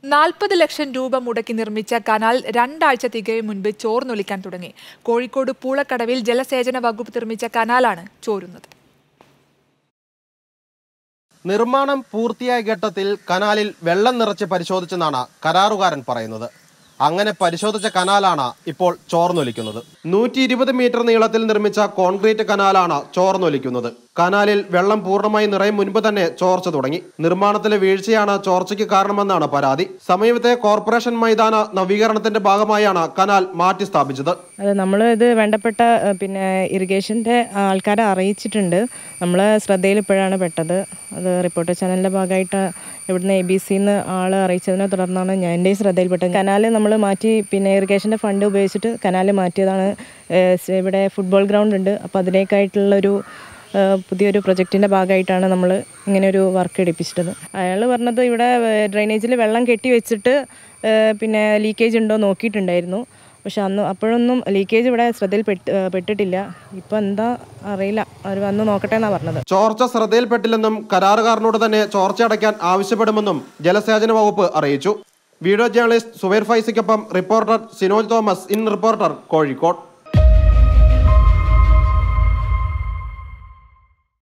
നാൽപ്പത് ലക്ഷം രൂപ മുടക്കി നിർമ്മിച്ച കനാൽ രണ്ടാഴ്ച തികയും മുൻപ് ചോർന്നൊലിക്കാൻ തുടങ്ങി കോഴിക്കോട് പൂളക്കടവിൽ ജലസേചന വകുപ്പ് നിർമ്മിച്ച കനാലാണ് ചോരുന്നത് നിർമ്മാണം പൂർത്തിയായ ഘട്ടത്തിൽ കനാലിൽ വെള്ളം നിറച്ച് പരിശോധിച്ചെന്നാണ് കരാറുകാരൻ പറയുന്നത് അങ്ങനെ പരിശോധിച്ച കനാലാണ് ഇപ്പോൾ ചോർന്നൊലിക്കുന്നത് നൂറ്റി ഇരുപത് മീറ്റർ നീളത്തിൽ നിർമ്മിച്ച കോൺക്രീറ്റ് കനാലാണ് ചോർന്നൊലിക്കുന്നത് കനാലിൽ വെള്ളം പൂർണ്ണമായി നിറയും മുൻപ് തന്നെ ചോർച്ച തുടങ്ങി നിർമ്മാണത്തിലെ വീഴ്ചയാണ് ചോർച്ചയ്ക്ക് കാരണമെന്നാണ് പരാതി സമീപത്തെ കോർപ്പറേഷൻ മൈതാന നവീകരണത്തിന്റെ ഭാഗമായാണ് കനാൽ മാറ്റി സ്ഥാപിച്ചത് അത് നമ്മൾ ഇത് വേണ്ടപ്പെട്ട ഏഹ്, പിന്നെ ഇറിഗേഷൻ്റെ ആൾക്കാരെ അറിയിച്ചിട്ടുണ്ട് നമ്മൾ ശ്രദ്ധയിൽ ഇപ്പോഴാണ് പെട്ടത് അത് റിപ്പോർട്ടർ ചാനലിൻ്റെ ഭാഗമായിട്ട് ഇവിടുന്ന് എ ബി സിന്ന് ആൾ അറിയിച്ചതിനെ തുടർന്നാണ് ഞാൻ എൻ്റെ ശ്രദ്ധയിൽപ്പെട്ടത് കനാൽ നമ്മൾ മാറ്റി പിന്നെ ഇറിഗേഷൻ്റെ ഫണ്ട് ഉപയോഗിച്ചിട്ട് കനാൽ മാറ്റിയതാണ് ഏഹ്, സ് ഇവിടെ ഫുട്ബോൾ ഗ്രൗണ്ട് ഉണ്ട് അപ്പോൾ അതിലേക്കായിട്ടുള്ളൊരു ഏഹ്, പുതിയൊരു പ്രൊജക്റ്റിൻ്റെ ഭാഗമായിട്ടാണ് നമ്മൾ ഇങ്ങനെ ഒരു വർക്ക് എടുപ്പിച്ചിട്ടത് അയാൾ പറഞ്ഞത് ഇവിടെ ഡ്രെയിനേജിൽ വെള്ളം കെട്ടി വെച്ചിട്ട് ഏഹ്, പിന്നെ ലീക്കേജ് ഉണ്ടോ നോക്കിയിട്ടുണ്ടായിരുന്നു പക്ഷെ അന്ന് അപ്പോഴൊന്നും ലീക്കേജ് ഇവിടെ ശ്രദ്ധയിൽ പെട്ട് ഏഹ് പെട്ടിട്ടില്ല ഇപ്പം എന്താ അറിയില്ല അവർ വന്ന് നോക്കട്ടെ എന്നാണ് പറഞ്ഞത് ചോർച്ച ശ്രദ്ധയിൽപ്പെട്ടില്ലെന്നും കരാറുകാരനോട് തന്നെ ചോർച്ച അടയ്ക്കാൻ ആവശ്യപ്പെടുമെന്നും ജലസേചന വകുപ്പ് അറിയിച്ചു വീഡിയോ ജേർണലിസ്റ്റ് സുബൈർ ഫൈസിക്കൊപ്പം reporter Sinoj Thomas in reporter Kozhikode